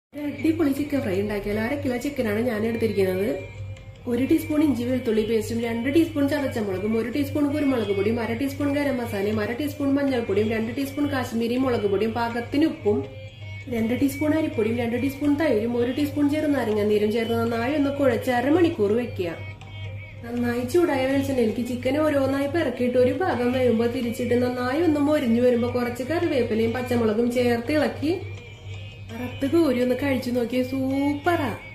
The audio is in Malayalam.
ഒരു അടിപൊളി ചിക്കൻ ഫ്രൈ ഉണ്ടാക്കിയാൽ അര കിലോ ചിക്കനാണ് ഞാൻ എടുത്തിരിക്കുന്നത് ഒരു ടീസ്പൂൺ ഇഞ്ചി വെളുത്തുള്ളി പേസ്റ്റും രണ്ട് ടീസ്പൂൺ ചതച്ചമുളകും ഒരു ടീസ്പൂൺ കുരുമുളക് പൊടിയും അര ടീസ്പൂൺ ഗരം മസാലയും അര ടീസ്പൂൺ മഞ്ഞൾപ്പൊടിയും രണ്ട് ടീസ്പൂൺ കാശ്മീരി മുളക് പൊടിയും പാകത്തിന് ഉപ്പും രണ്ട് ടീസ്പൂൺ അരിപ്പൊടിയും രണ്ട് ടീസ്പൂൺ തൈരും ഒരു ടീസ്പൂൺ ചെറുനാരങ്ങ നീരും ചേർത്ത് നന്നായി ഒന്ന് കുഴച്ച് അരമണിക്കൂർ വെക്കുക നന്നായി ചൂടായ വെളിച്ചെണ്ണയിലേക്ക് ചിക്കൻ ഓരോന്നായി പിറക്കിയിട്ട് ഒരു ഭാഗം വേകുമ്പോൾ തിരിച്ചിട്ട് നന്നായി ഒന്ന് മൊരിഞ്ഞു വരുമ്പോൾ കുറച്ച് കറിവേപ്പിലയും പച്ചമുളകും ചേർത്ത് ഇളക്കി വറുത്ത് കോരി ഒന്ന് കഴിച്ചു നോക്കിയ സൂപ്പറാ